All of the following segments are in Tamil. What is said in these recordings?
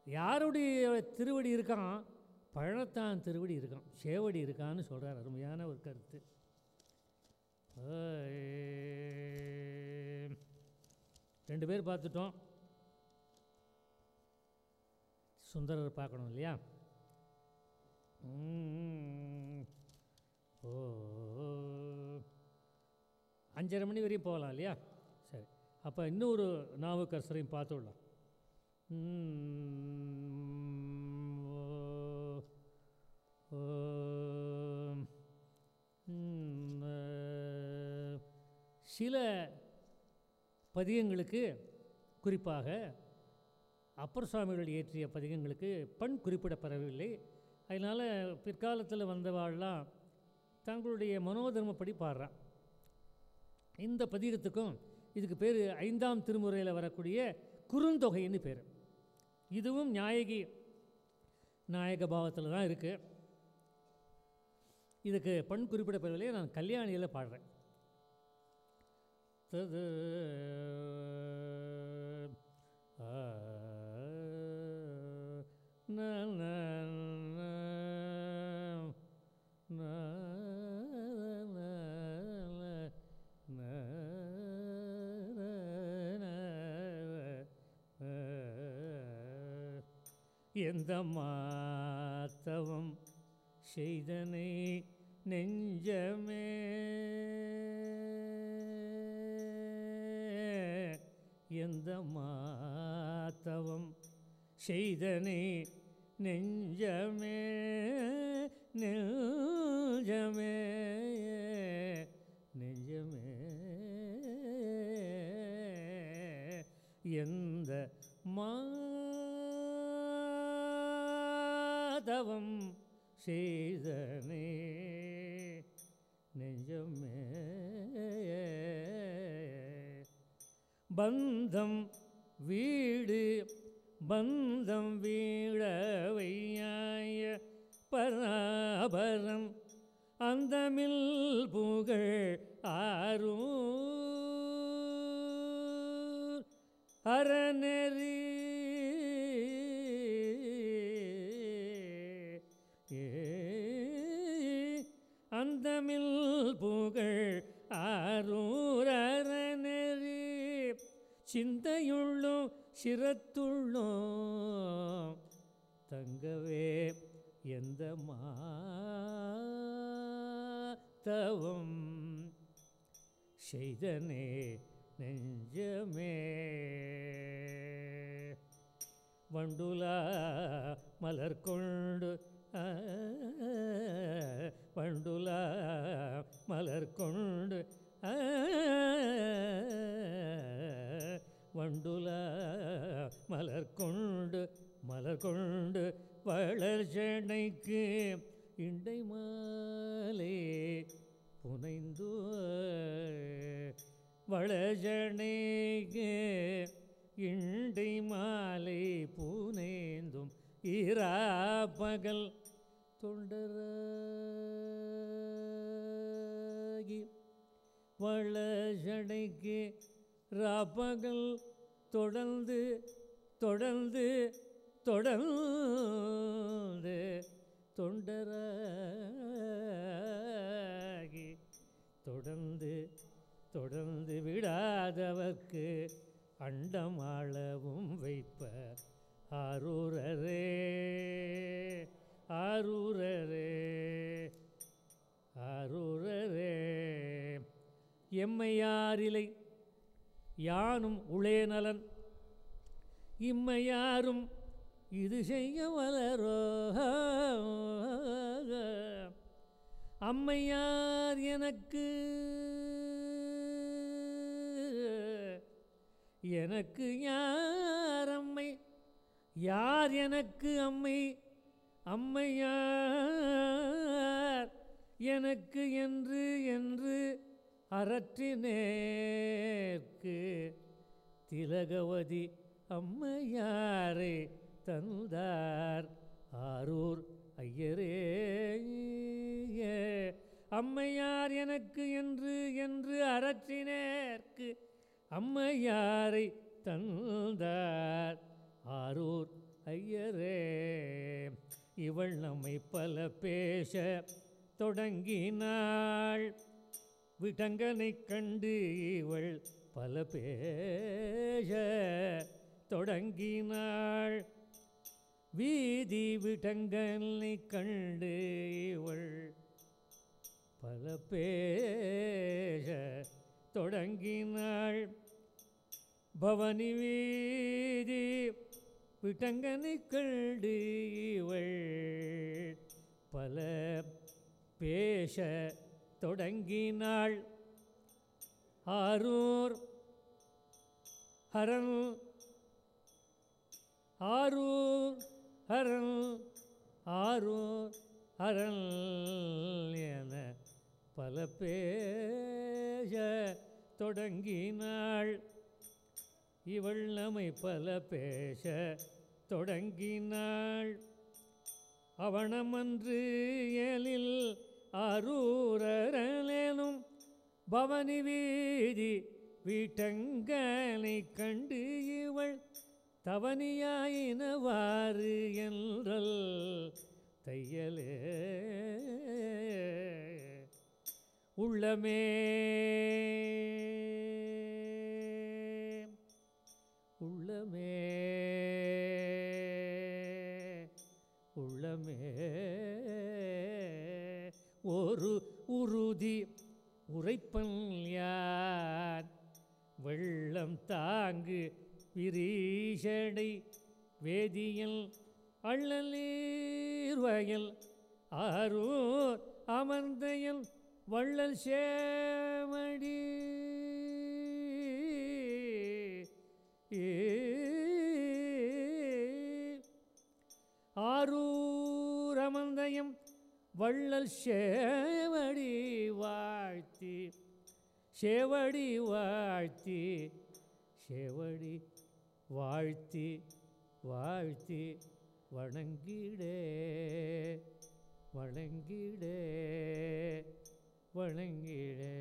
யாருடைய திருவடி இருக்கான் பழத்தான் திருவடி இருக்கான் சேவடி இருக்கான்னு சொல்கிறார் அருமையான ஒரு கருத்து ஓய். ரெண்டு பேர் பார்த்துட்டோம் சுந்தரர் பார்க்கணும் இல்லையா ம். ஓ அஞ்சரை மணி வரையும் போகலாம் இல்லையா சரி அப்போ இன்னொரு நாவுக்கரசரையும் பார்த்துடலாம் ம். ஓ. ஓம். ம். அஹ். சில பதிகங்களுக்கு குறிப்பாக அப்பர் சுவாமிகள் இயற்றிய பதிகங்களுக்கு பண் குறிப்பிடப்படவில்லை அதனால் பிற்காலத்தில் வந்தவாள்லாம் தங்களுடைய மனோதர்மப்படி பாடுறான் இந்த பதிகத்துக்கும் இதுக்கு பேர் ஐந்தாம் திருமுறையில் வரக்கூடிய குறுந்தொகைன்னு பேர் இதுவும் நாயகி நாயக பாவத்தில் தான் இருக்குது இதுக்கு பண் குறிப்பிடப்படவில்லை நான் கல்யாணியில் பாடுறேன் தது ஆ, ந, ந, ந, ந, ந, ந, ந, எந்த மாத்தவம் செய்தனை நெஞ்சமே எந்த மாத்தவம் செய்தனை நெஞ்சமே நெஞ்சமே நெஞ்சமே எந்த மாதவம் செய்தனே நெஞ்சமே பந்தம் வீடு பந்தம் வீழ வையாய பராபரம் அந்தமில் புகழ் ஆரூர் அறநெறி ஏ அந்தமில் புகழ் ஆரூர் அறநெறி சிந்தையுள்ளும் சிரத்துள்ளும் தங்கவே எந்த மாத்தவம் செய்தனே நெஞ்சமே வண்டுலா மலர் கொண்டு ஆ, வண்டுலா மலர் கொண்டு ஆ, வண்டுலா மலர் கொண்டு மலர் கொண்டு வளர்ச்சடைக்கு இண்டை மாலே புனைந்து வளஜனைக்கு இண்டை மாலை பூனேந்தும் இராப்பகல் தொண்டராகி வளஜடைக்கு ராப்பகல் தொடர்ந்து தொடர்ந்து தொடர்ந்து தொண்டராகி தொடர்ந்து தொடர்ந்து விடாதவர்க்கு அண்டம் ஆளவும் வைப்ப ஆரூரரே ஆரூரரே ஆரூரரே எம்மையாரிலை யானும் உளே நலன் இம்மையாரும் இது செய்ய வளரோ அம்மையார் எனக்கு எனக்கு யார் அம்மை யார் எனக்கு அம்மை அம்மையார் எனக்கு என்று என்று அரற்றினேற்கு திலகவதி அம்மையாரே தந்தார் ஆரூர் ஐயரே அம்மையார் எனக்கு என்று என்று அரற்றினேற்கு அம்மையாரை தந்தார் ஆரூர் ஐயரே இவள் நம்மை பல பேச தொடங்கினாள் விட்டங்கனைக் கண்டு இவள் பல பேச தொடங்கினாள் வீதி விட்டங்கனைக் கண்டு இவள் பல பேச தொடங்கினாள் பவனி வீதி விட்டங்கனைக் கண்டு இவள் பல பேச தொடங்கினாள் ஆரூர் ஹரன் ஆரூர் ஹரன் ஆரூர் ஹரன் என பல பேச தொடங்கினாள் இவள் நம்மை பல பேச தொடங்கினாள் அவனமன்று ஏலில் அரூரலேனும் பவனி வீதி வீட்டங்கனை கண்டு இவள் தவனியாயினவாறு என்றல் தையலே உள்ளமே உள்ளமே உள்ளமே ஒரு உறுதி உரைப்பன் யான் வெள்ளம் தாங்கு விரீஷடை வேதியல் அள்ளலீர் வயல் ஆரூர் அமர்ந்தயல் வள்ளல் சேமடி ஆரூர் அமர்ந்தயம் வள்ளல் சேவடி வாழ்த்தி சேவடி வாழ்த்தி சேவடி வாழ்த்தி வாழ்த்தி வணங்கிடே வணங்கிடே வணங்கிடே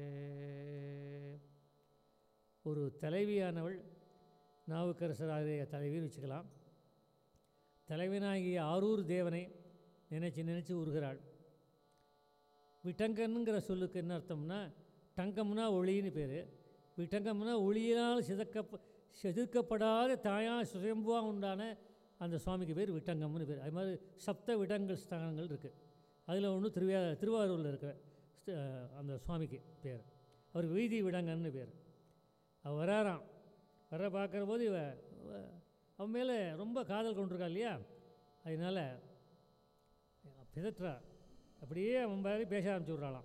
ஒரு தலைவியானவள் நாவுக்கரசராகிய தலைவின்னு வச்சுக்கலாம் தலைவனாகிய ஆரூர் தேவனை நினைச்சு நினைச்சு உருகிறாள் விட்டங்கன்னுங்கிற சொல்லுக்கு என்ன அர்த்தம்னா டங்கம்னா ஒளின்னு பேர் விட்டங்கம்னா ஒளியினால் சிதக்க செதுக்கப்படாத தாயா சுயம்புவாக உண்டான அந்த சுவாமிக்கு பேர் விட்டங்கம்னு பேர் அது மாதிரி சப்த விடங்கள் ஸ்தானங்கள் இருக்குது அதில் ஒன்று திருவியா திருவாரூரில் இருக்கிற ஸ்த- அந்த சுவாமிக்கு பேர் அவர் வீதி விடங்கன்னு பேர் அவ வராராம் வர பார்க்குற போது இவ இவ- அவன் மேலே ரொம்ப காதல் கொண்டிருக்கா இல்லையா அதனால் பிதற்றா அப்படியே அவன் மாதிரி பேச ஆரம்பிச்சு விட்றாளாம்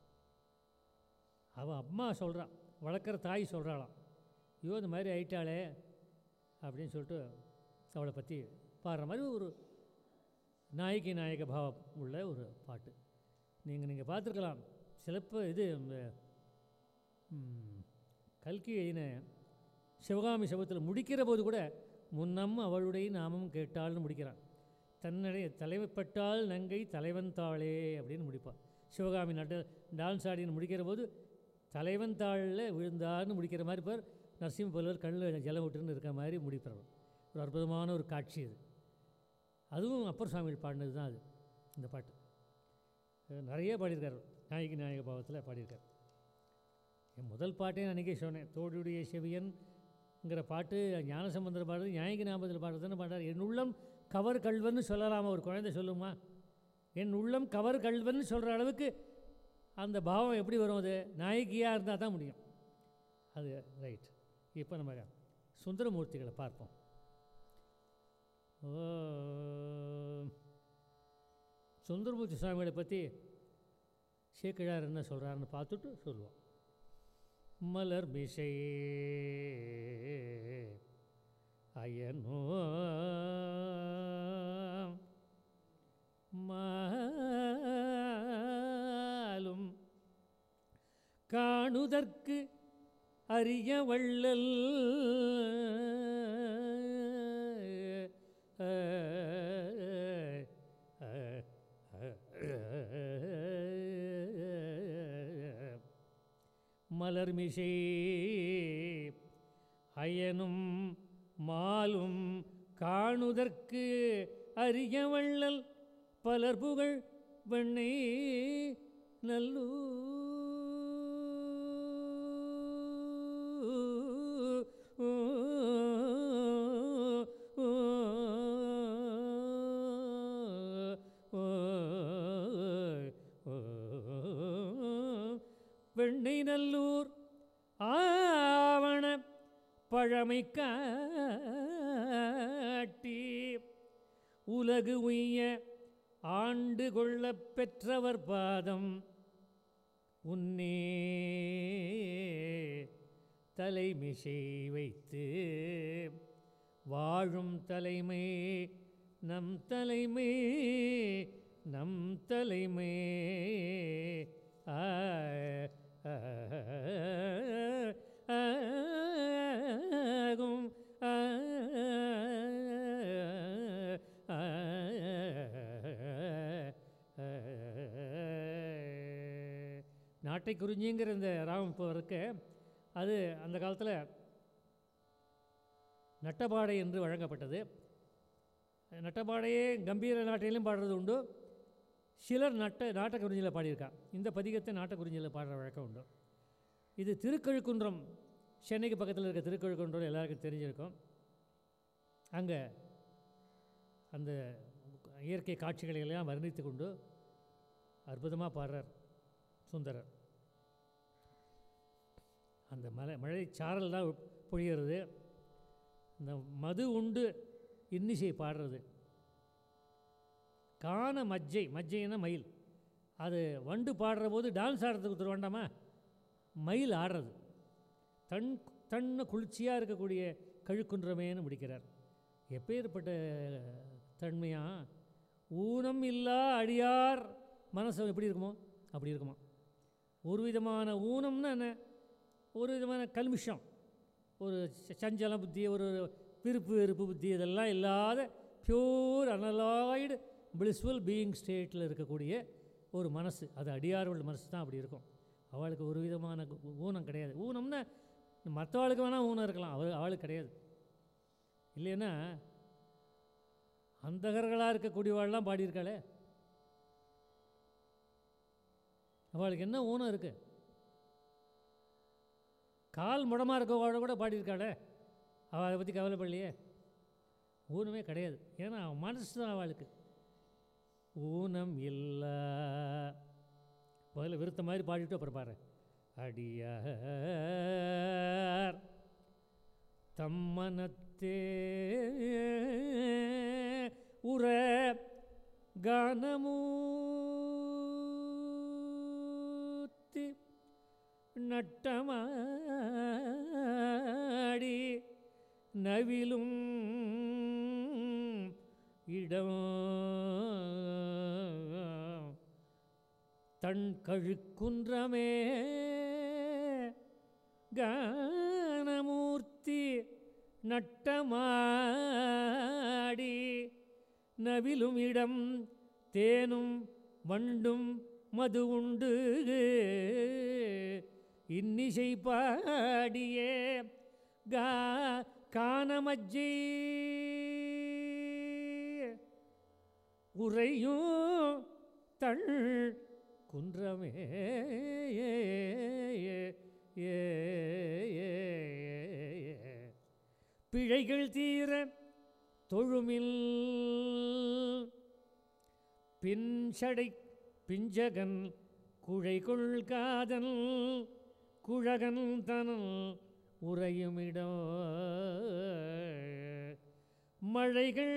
அவன் அம்மா சொல்கிறான் வளர்க்குற தாய் சொல்கிறாளாம் ஐயோ இந்த மாதிரி ஆயிட்டாளே அப்படின்னு சொல்லிட்டு அவளை பற்றி பாடுற மாதிரி ஒரு நாயகி நாயக பாவம் உள்ள ஒரு பாட்டு நீங்கள் நீங்கள் பார்த்துருக்கலாம் சிலப்ப இது இந்த, ம், கல்கி எழுதின சிவகாமி சபத்தில் முடிக்கிற போது கூட முன்னம் அவளுடைய நாமம் கேட்டாள்னு முடிக்கிறான் தன்னுடைய தலைவப்பட்டால் நங்கை தலைவன் தாளே அப்படின்னு முடிப்பாள் சிவகாமி நட டான்ஸ் ஆடின்னு முடிக்கிற போது தலைவன் தாளில் விழுந்தார்னு முடிக்கிற மாதிரி பார் நரசிம்ம புலவர் கண்ணில் ஜலம் விட்டுன்னு இருக்கிற மாதிரி முடிப்பவர் ஒரு அற்புதமான ஒரு காட்சி அது அதுவும் அப்பர் சுவாமிகள் பாடினது தான் அது இந்த பாட்டு அஹ் நிறைய பாடியிருக்காரு நாயகி நாயக பாவத்தில் பாடியிருக்கார் என் முதல் பாட்டே நான் அன்றைக்கே சொன்னேன் தோடுடைய செவியன்ங்கிற பாட்டு ஞானசம்பந்தர் பாடுறது நாயகி நாமத்தில் பாடுறதுன்னு பாடுறார் என் உள்ளம் கவர் கல்வன்னு சொல்லலாமா ஒரு குழந்தை சொல்லுமா என் உள்ளம் கவர் கல்வன்னு சொல்கிற அளவுக்கு அந்த பாவம் எப்படி வரும் அது நாயகியாக இருந்தால் தான் முடியும் அது ரைட் இப்போ நம்ம சுந்தரமூர்த்திகளை பார்ப்போம் ஓ சுந்தரமூர்த்தி சுவாமிகளை பற்றி சேக்கிழார் என்ன சொல்கிறாருன்னு பார்த்துட்டு சொல்லுவோம் மலர் மிசை அயனோ மாலும் காணுதற்கு அரிய வள்ளல் மலர்மிசை அயனும் மாலும் காணுதற்கு அரிய வள்ளல் பலர் புகழ் வெண்ணை நல்லூர் வெண்ணை நல்லூர் ஆவண பழமை காட்டி உலகு உய்ய ஆண்டு கொள்ளப் பெற்றவர் பாதம் உன்னே தலைமிசை வைத்து வாழும் தலைமை நம் தலைமை நம் தலைமை ஆ ஆ, ஆகும் ஆ, ஆ, நாட்டை குறிஞ்சிங்கிற இந்த ராகம் இப்போ இருக்க அது அந்த காலத்தில் நட்டபாடை என்று வழங்கப்பட்டது நட்டபாடையே கம்பீர நாட்டையிலும் பாடுறது உண்டு சிலர் நட்ட நாட்ட குறிஞ்சியில் பாடியிருக்கா இந்த பதிகத்தை நாட்ட குறிஞ்சியில் பாடுற வழக்கம் உண்டு இது திருக்கழுக்குன்றம் சென்னைக்கு பக்கத்தில் இருக்க திருக்கழுக்குன்றம் எல்லாருக்கும் தெரிஞ்சிருக்கும் அங்கே அந்த இயற்கை காட்சிகளை எல்லாம் வர்ணித்து கொண்டு அற்புதமாக பாடுறார் சுந்தரர் அந்த மலை மழை சாரல் தான் பொழிகிறது இந்த மது உண்டு இன்னிசை பாடுறது காண மஜ்ஜை மஜ்ஜைன்னா மயில் அது வண்டு பாடுற போது டான்ஸ் ஆடுறதுக்கு ஒருத்தர் வேண்டாமா மயில் ஆடுறது தன் தன்னை குளிர்ச்சியாக இருக்கக்கூடிய கழுக்குன்றமேன்னு முடிக்கிறார் எப்பேற்பட்ட தன்மையா ஊனம் இல்லா அடியார் மனசு எப்படி இருக்குமோ அப்படி இருக்குமா ஒரு விதமான ஊனம்னா என்ன ஒரு விதமான கல்மிஷம் ஒரு ச- சஞ்சல புத்தி ஒரு விருப்பு வெறுப்பு புத்தி இதெல்லாம் இல்லாத பியூர் அனலாய்டு பிளிஸ்வல் பீயிங் ஸ்டேட்டில் இருக்கக்கூடிய ஒரு மனசு அது அடியாரோட மனசு தான் அப்படி இருக்கும் அவளுக்கு ஒரு விதமான கு- ஊனம் கிடையாது ஊனம்னா மற்றவாளுக்கு வேணால் ஊனம் இருக்கலாம் அவள் அவளுக்கு கிடையாது இல்லைன்னா அந்தகர்களாக இருக்கக்கூடியவாள்லாம் பாடியிருக்காளே அவளுக்கு என்ன ஊனம் இருக்குது கால் முடமாக இருக்கவாழ கூட பாடியிருக்காளே அவள் அதை பற்றி கவலைப்படலையே ஊனமே கிடையாது ஏன்னா அவன் மனசு தான் அவளுக்கு ஊனம் இல்லா முதல்ல விருத்த மாதிரி பாடிட்டு அப்புறம் பாரு அடியார் தம்மனத்தே உற கானமூர்த்தி நட்டமாடி நவிலும் இடம் தன் கழுக்குன்றமே கானமூர்த்தி நட்டமாடி நவிலும் இடம் தேனும் வண்டும் மது உண்டு இன்னிசை பாடியே கா கானமஜ்ஜை உறையும் தள் குன்றமே பிழைகள் தீர தொழுமில் பின்சடை பிஞ்சகன் குழைகொள் காதல் குழகன் தனல் உறையுமிடம் மழைகள்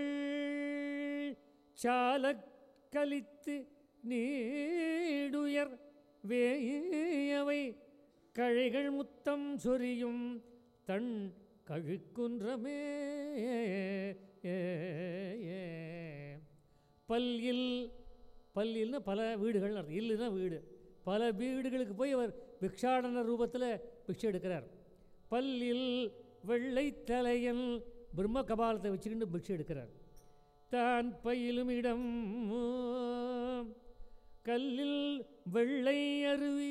சாலக் கலித்து நீடுயர் வேயவை கழைகள் முத்தம் சொரியும் தன் கழுக்குன்றமே பல்லில் பல்லில்னா பல வீடுகள் அர்த்தம். இல்லுனா வீடு பல வீடுகளுக்கு போய் அவர் பிக்ஷாடன ரூபத்தில் பிக்ஷை எடுக்கிறார் பல்லில் வெள்ளை தலையன் பிரம்ம கபாலத்தை வச்சுக்கிட்டு பிக்ஷை எடுக்கிறார் தான் பயிலும் இடம் கல்லில் வெள்ளை அருவி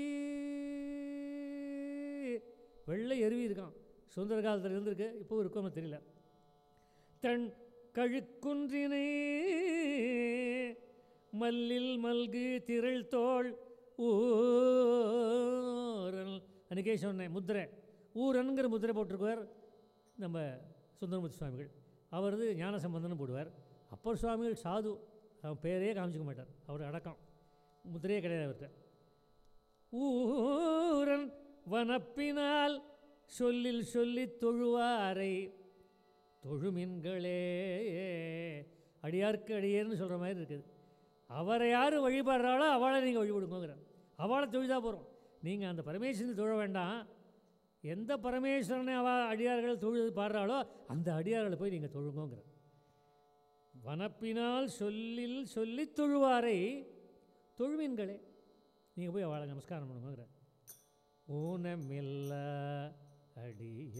வெள்ளை அருவி இருக்கான் சுந்தர காலத்தில் இருந்திருக்கு இப்போ இருக்கும்னு தெரியல தன் கழுக்குன்றினை மல்லில் மல்கு திரள் தோள் ஊரல் அன்றைக்கே சொன்னேன் முத்திரை ஊரன்கிற முத்திரை போட்டிருக்குவார் நம்ம சுந்தரமூர்த்தி சுவாமிகள் அவரது ஞான சம்பந்தம்னு போடுவார் அப்பர் சுவாமிகள் சாது அவன் பேரே காமிச்சிக்க மாட்டார் அவர் அடக்கம் முத்திரையே கிடையாது அவர்கிட்ட ஊரன் வனப்பினால் சொல்லில் சொல்லித் தொழுவாரை தொழுமின்களே அடியார்க்கு அடியேர்னு சொல்கிற மாதிரி இருக்குது அவரை யார் வழிபடுறாளோ அவளை நீங்கள் வழிபடுங்கிறார் அவளை தொழுதா போகிறோம் நீங்கள் அந்த பரமேஸ்வரனை தொழ வேண்டாம் எந்த பரமேஸ்வரனை அவ அடியார்கள் தொழுது பாடுறாளோ அந்த அடியார்களை போய் நீங்கள் தொழுங்கோங்கிற வனப்பினால் சொல்லில் சொல்லித் தொழுவாரை தொழுவீன்களே நீங்கள் போய் அவளை நமஸ்காரம் பண்ணுங்கிற ஊனமில்ல அடிய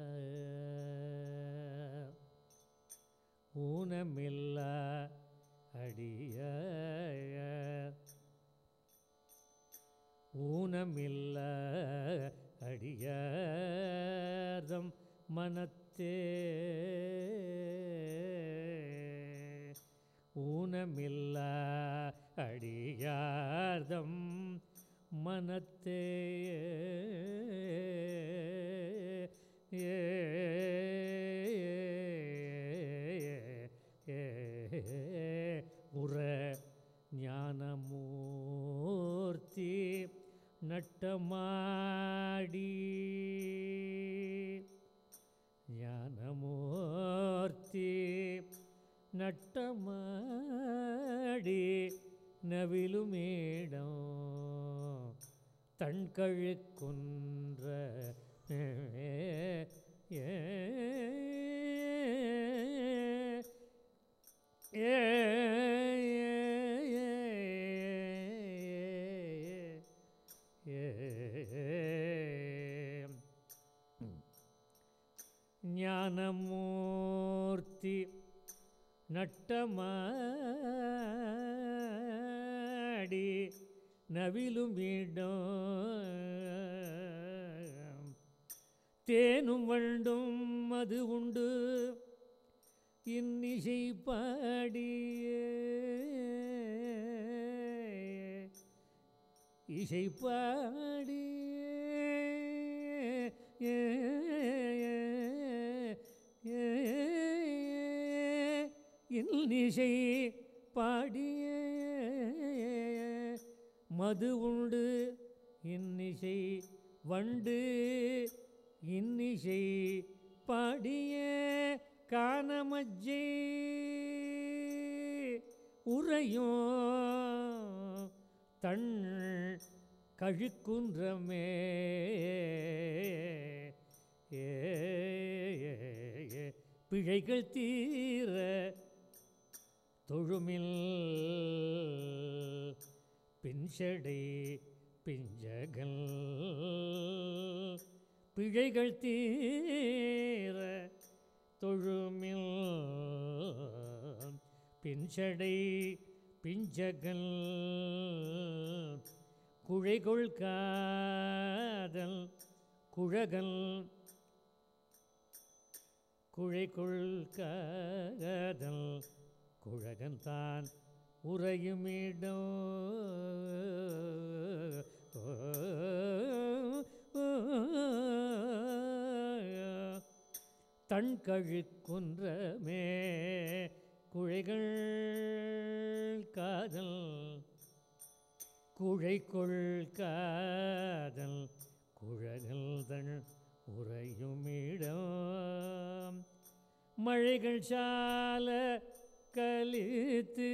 ஊனமில்ல அடிய ஊனமில்ல அடியார்தம் மனத்தே ஊனமில்ல அடியார்தம் மனத்தே ஏ உற ஞானமூர்த்தி நட்டமாடி ஞானமூர்த்தி நட்டமாடி நவிலுமேடம் தண்கழுக்குன்ற ஏ ஏ ஞானமூர்த்தி நட்டமாடி நவிலுமிடம் தேனும் வண்டும் அது உண்டு இன்னிசை பாடிய இசை பாடிய இன்னிசை பாடிய மது உண்டு இன்னிசை வண்டு இன்னிசை பாடிய காணமஜ்ஜை உறையும் தன் கழுக்குன்றமே ஏ ஏ, ஏ, பிழைகள் தீர தொழுமில் பின்சடை பிஞ்சகல் பிழைகள் தீர தொழுமில் பின்சடை பிஞ்சகல் குழைகொள் காதல் குழகல் குழைக்குள் காதல் குழகன் தான் உறையுமிடம் தன் கழுக்குன்றமே குழைகள் காதல் குழைக்குள் காதல் குழகல் தன் உறையுமிடம் மழைகள் சால கலித்து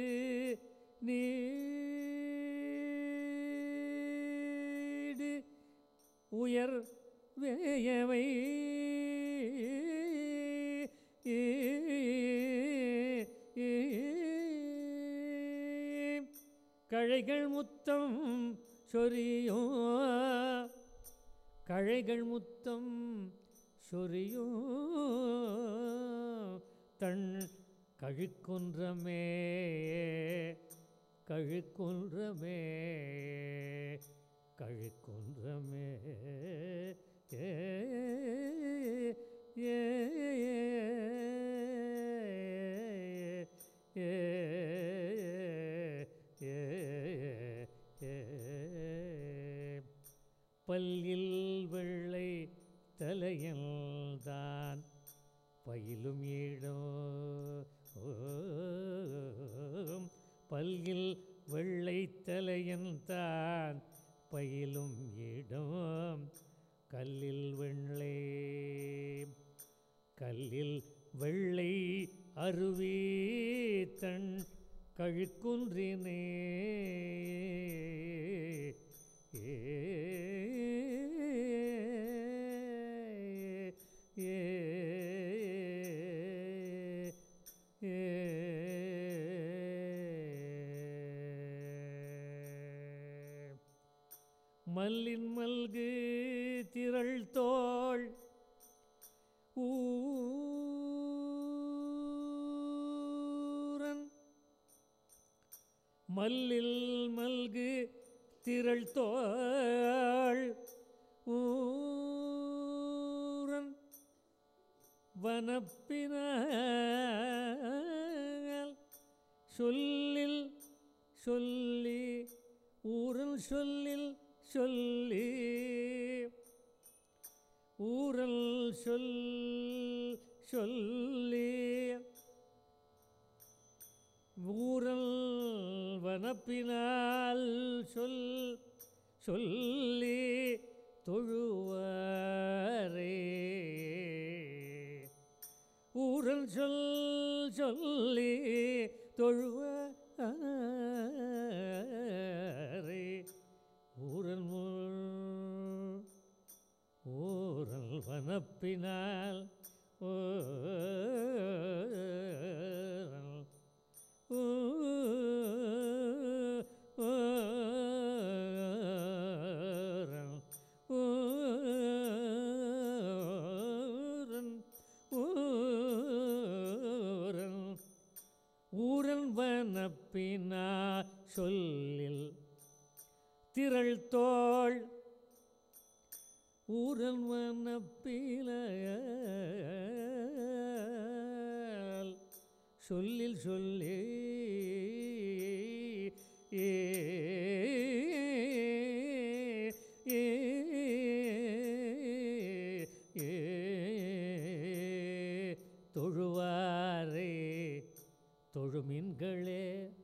நீடு உயர் வேயவை கழைகள் முத்தம் சொரியும் கழைகள் முத்தம் சொரியும் தன் கழுக்குன்றமே கழுக்குன்றமே கழுக்குன்றமே ஏ ஏ ஏ ஏ இடம் பல்கில் வெள்ளை தலையன் தான் பயிலும் இடம் கல்லில் வெள்ளை கல்லில் வெள்ளை அருவி தன் கழுக்குன்றினே ஏ மல்லின் மல்கு திரள் தோள் ஊரன் மல்லில் மல்கு திரள் தோள் ஊரன் வனப்பினால் சொல்லில் சொல்லி ஊரல் சொல்லில் சொல்லி ஊரல் சொல் சொல்லி ஊரல் வனப்பினால் சொல் சொல்லி தொழுவாரே ஊரல் சொல் சொல்லி தொழுவாரே ஊரல் முள் ஊரல் வனப்பினால் ஊரல் ஊரல் ஊரன் ஊரல் ஊரல் வனப்பினா சொல்லில் திரள் தோள் ஊரல் வனப்பிலால் சொல்லில் சொல்லி ஏ ஏ ஏ தொழுவாரே தொழுமின்களே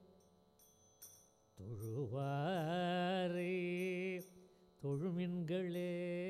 தொழுவாரே தொழுமின்களே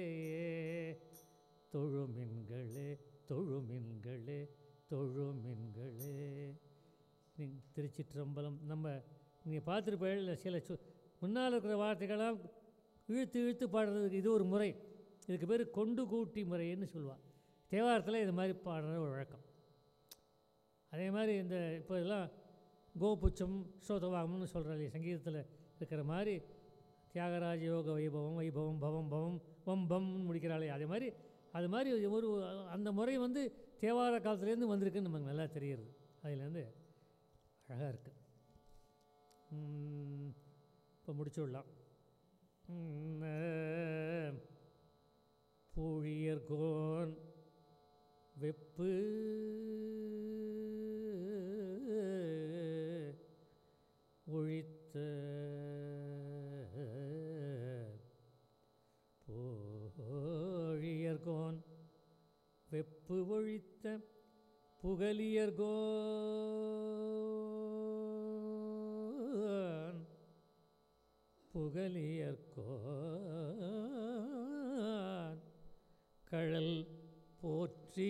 தொழுமின்களே தொழுமின்களே தொழுமின்களே நீ- திருச்சிற்றம்பலம் நம்ம நீங்கள் பார்த்துருப்பீங்க சில சொ முன்னால் இருக்கிற வார்த்தைகள்லாம் இழுத்து இழுத்து பாடுறதுக்கு இது ஒரு முறை இதுக்கு பேர் கொண்டு கூட்டி முறைன்னு சொல்லுவாள் தேவாரத்தில் இது மாதிரி பாடுற ஒரு வழக்கம் அதே மாதிரி இந்த இப்போ எல்லாம் கோபுச்சம் ஸ்ரோதவாகம்னு சொல்கிற இல்லையா சங்கீதத்தில் இருக்கிற மாதிரி தியாகராஜ யோக வைபவம் வைபவம் பவம் பவம் வம் பம்னு முடிக்கிறாளே அதே மாதிரி அது மாதிரி ஒரு அந்த முறை வந்து தேவார காலத்துலேருந்து வந்திருக்குன்னு நமக்கு நல்லா தெரியுது அதுலேருந்து அழகாக இருக்குது இப்போ முடிச்சு விடலாம் உம், பூழியர்கோன் வெப்பு ஒழித்த போழியர்கோன் வெப்பு ஒழித்த புகலியர்கோன் புகலியர்கோன் கழல் போற்றி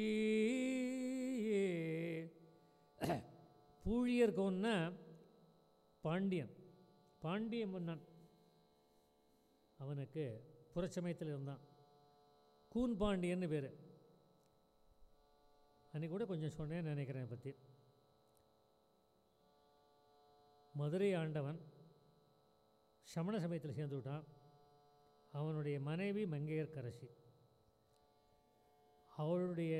பூழியர்கோன்னா பாண்டியன் பாண்டிய மன்னன் அவனுக்கு புறச்சமயத்தில் இருந்தான் கூன் பாண்டியன்னு பேர் அன்றைக்கி கூட கொஞ்சம் சொன்னேன்னு நினைக்கிறேன் இதை பற்றி மதுரை ஆண்டவன் சமண சமயத்தில் சேர்ந்து விட்டான் அவனுடைய மனைவி மங்கையர்க்கரசி அவளுடைய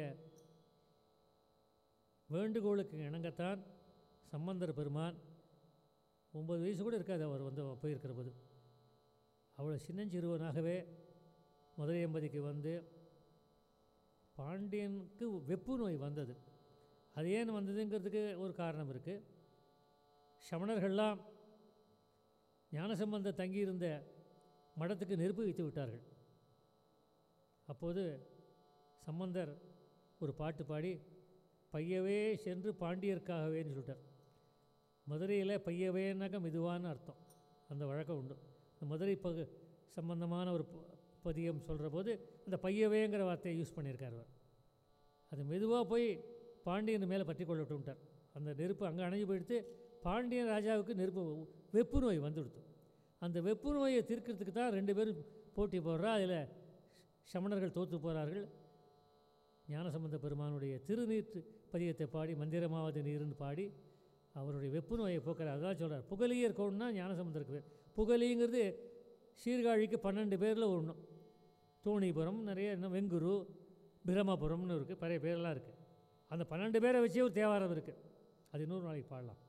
வேண்டுகோளுக்கு இணங்கத்தான் சம்பந்தர் பெருமான் ஒம்பது வயசு கூட இருக்காது அவர் வந்து போயிருக்கிற போது அவளை சின்னஞ்சிறுவனாகவே மதுரை எம்பதிக்கு வந்து பாண்டியனுக்கு வெப்பு நோய் வந்தது அது ஏன் வந்ததுங்கிறதுக்கு ஒரு காரணம் இருக்குது சமணர்கள்லாம் ஞானசம்பந்த தங்கியிருந்த மடத்துக்கு நெருப்பு வைத்து விட்டார்கள் அப்போது சம்பந்தர் ஒரு பாட்டு பாடி பையவே சென்று பாண்டியர்க்காகவேன்னு சொல்லிட்டார் மதுரையில் பையவேன்னாக்க மெதுவான அர்த்தம் அந்த வழக்கம் உண்டு இந்த மதுரை பகு சம்பந்தமான ஒரு ப- பதியம் சொல்கிற போது அந்த பையவேங்கிற வார்த்தையை யூஸ் பண்ணியிருக்கார் அவர் அது மெதுவாக போய் பாண்டியன் மேலே பற்றி கொள்ளட்டும்ட்டார் அந்த நெருப்பு அங்கே அணைஞ்சு போயிடுத்து பாண்டியன் ராஜாவுக்கு நெருப்பு வெப்பு நோய் வந்துடுத்து அந்த வெப்பு நோயை தீர்க்கிறதுக்கு தான் ரெண்டு பேரும் போட்டி போடுறா அதில் சமணர்கள் தோற்று போகிறார்கள் ஞானசம்பந்த பெருமானுடைய திருநீற்று பதியத்தை பாடி மந்திரமாவது நீருன்னு பாடி அவருடைய வெப்பு நோயை போக்குறார் அதான் சொல்கிறார் புகலியர் கோன்னா ஞானசம்பந்தருக்கு பேர் புகலிங்கிறது சீர்காழிக்கு பன்னெண்டு பேரில் ஒன்று தோணிபுரம் நிறைய இன்னும் வெங்குரு பிரம்மபுரம்னு இருக்குது பழைய பேரெல்லாம் இருக்குது அந்த பன்னெண்டு பேரை வச்சே ஒரு தேவாரம் இருக்குது அது இன்னொரு நாளைக்கு பாடலாம்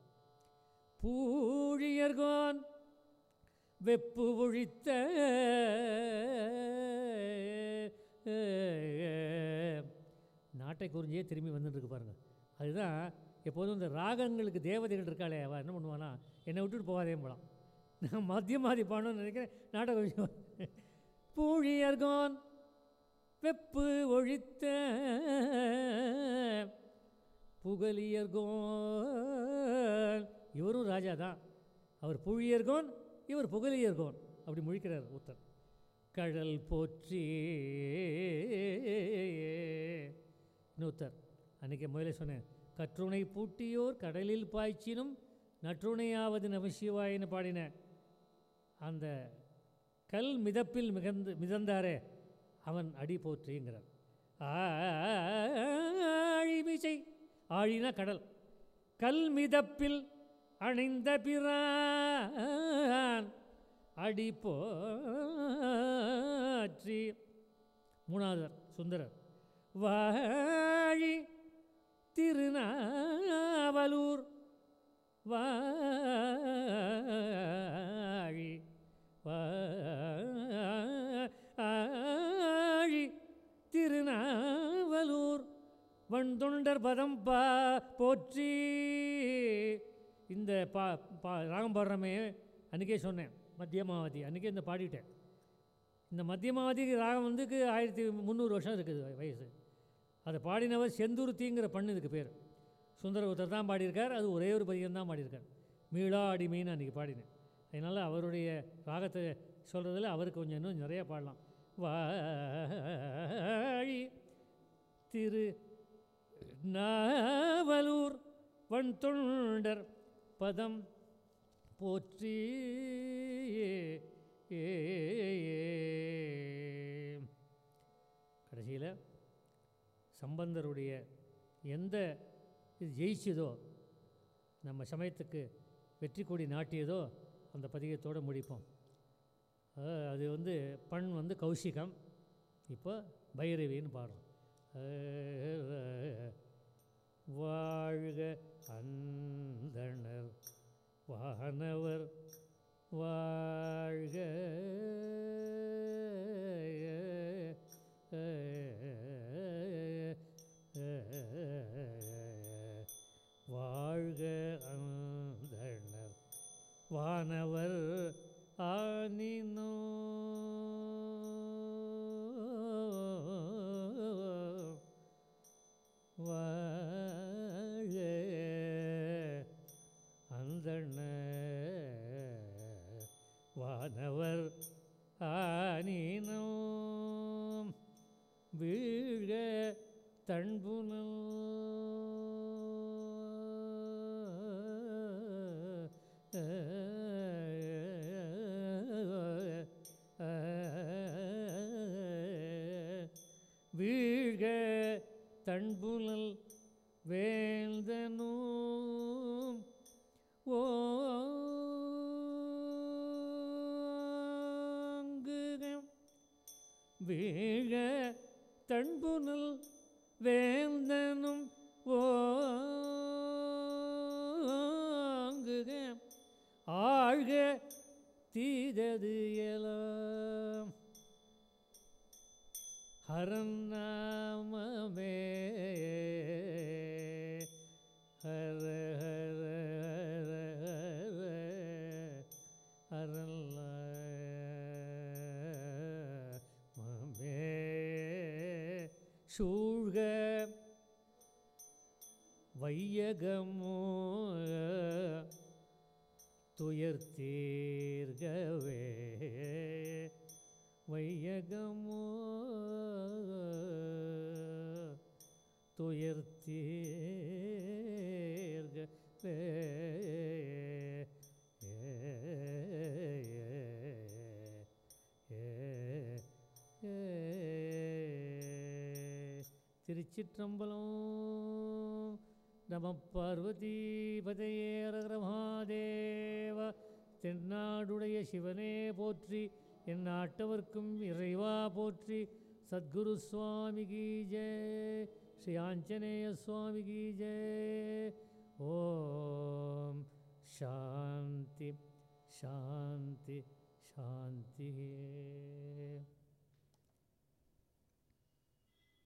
பூழியர்கோன் வெப்பு ஒழித்த நாட்டை குறிஞ்சே திரும்பி வந்துட்டு இருக்கு பாருங்க அதுதான் எப்போதும் இந்த ராகங்களுக்கு தேவதைகள் இருக்காளே அவள் என்ன பண்ணுவானா என்னை விட்டுட்டு போகாதே போலாம் நான் மத்திய மாதிரி பாடணும்னு நினைக்கிறேன் நாட்டை கொஞ்சம் பூழியர்கோன் வெப்பு ஒழித்த புகலியர்கோன் இவரும் ராஜா தான் அவர் புழியர்கோன் இவர் புகலியர்கோன் அப்படி முழிக்கிறார் உத்தர் கடல் போற்றி இன்னொருத்தர் அன்றைக்கி முதல்ல சொன்னேன் கற்றுணை பூட்டியோர் கடலில் பாய்ச்சினும் நற்றுணையாவது நமசிவாயின்னு பாடின அந்த கல் மிதப்பில் மிகந்து மிதந்தாரே அவன் அடி போற்றிங்கிறார் ஆழிமிசை ஆழினா கடல் கல் மிதப்பில் அணைந்த பிரான் அடி போற்றி மூணாவதர் சுந்தரர் வாழி திருநாவலூர் வாழி வாழி திருநாவலூர் வண்தொண்டர் பதம் பா போற்றி இந்த பா பா ராகம் பாடுறமே அன்றைக்கே சொன்னேன் மத்தியமாவதி அன்றைக்கே இந்த பாடிட்டேன் இந்த மத்தியமாவதி ராகம் வந்து ஆயிரத்தி முந்நூறு வருஷம் இருக்குது வயசு அதை பாடினவர் செந்துருத்திங்கிற பண்ணு இதுக்கு பேர் சுந்தரகுத்தர் தான் பாடியிருக்கார் அது ஒரே ஒரு பதியம் தான் பாடியிருக்கார் மீளா அடிமைன்னு அன்றைக்கி பாடினேன் அதனால் அவருடைய ராகத்தை சொல்கிறதுல அவருக்கு கொஞ்சம் இன்னும் நிறையா பாடலாம் வாழி திரு நாவலூர் வன் தொண்டர் பதம் போற்றி கடைசியில் சம்பந்தருடைய எந்த இது ஜெயிச்சதோ நம்ம சமயத்துக்கு வெற்றி கொடி நாட்டியதோ அந்த பதிகத்தோடு முடிப்போம் அஹ் அது வந்து பண் வந்து கௌஷிகம் இப்போ பைரவின்னு பாடுறோம் அஹ் வாழ்க அந்தணர் வானவர் வாழ்க வாழ்க அந்தணர் வானவர் ஆனினோ வாழ அந்தண வானவர் ஆனினோம் வீழ்க தன்புனல் வீழ்க தன்புனல் வேந்தனும் ஓங்குக வீழ தன்புனல் வேந்தனும் ஓங்குக ஆழ்க தீதது எலாம் ஹரநாமமே ஹர ஹர ஹர ஹர ஹரநாமமே சூழ்க வையகமோ துயர் தீர்கவே வையகமோ துயர் தீர்கவே திருச்சிற்றம்பலம் நம பார்வதி பதையேரகர மகாதேவ தென்னாடுடைய சிவனே போற்றி என் நாட்டவர்க்கும் இறைவா போற்றி சத்குரு சுவாமி கி ஜெய் ஸ்ரீ ஆஞ்சநேய சுவாமி கி ஜெய் ஓம் சாந்தி சாந்தி சாந்தி